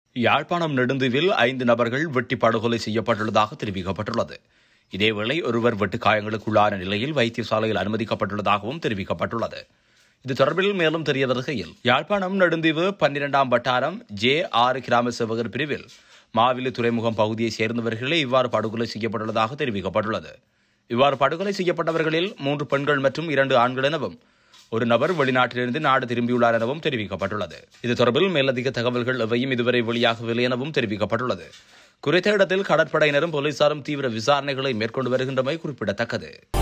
யாழ்ப்பாணம் நெடுந்தீவில் ஐந்து நபர்கள் வெட்டி படுகொலை செய்யப்பட்டுள்ளதாக தெரிவிக்கப்பட்டுள்ளது இதேவேளை ஒருவர் வெட்டு காயங்களுக்குள்ளான நிலையில் வைத்தியசாலையில் அனுமதிக்கப்பட்டுள்ளதாகவும் தெரிவிக்கப்பட்டுள்ளது இது தொடர்பில் மேலும் தெரிய வருகையில் யாழ்ப்பாணம் நெடுந்தீவு பன்னிரெண்டாம் வட்டாரம் ஜே ஆறு கிராம சேவகர் பிரிவில் மாவிலி துறைமுகம் பகுதியைச் சேர்ந்தவர்களே இவ்வாறு படுகொலை செய்யப்பட்டுள்ளதாக தெரிவிக்கப்பட்டுள்ளது இவ்வாறு படுகொலை செய்யப்பட்டவர்களில் மூன்று பெண்கள் மற்றும் இரண்டு ஆண்கள் எனவும் ஒரு நபர் வெளிநாட்டிலிருந்து நாடு திரும்பியுள்ளார் எனவும் தெரிவிக்கப்பட்டுள்ளது இது தொடர்பில் மேலதிக தகவல்கள் எவையும் இதுவரை வெளியாகவில்லை எனவும் தெரிவிக்கப்பட்டுள்ளது குறித்த இடத்தில் கடற்படையினரும் போலீசாரும் தீவிர விசாரணைகளை மேற்கொண்டு வருகின்றமை குறிப்பிடத்தக்கது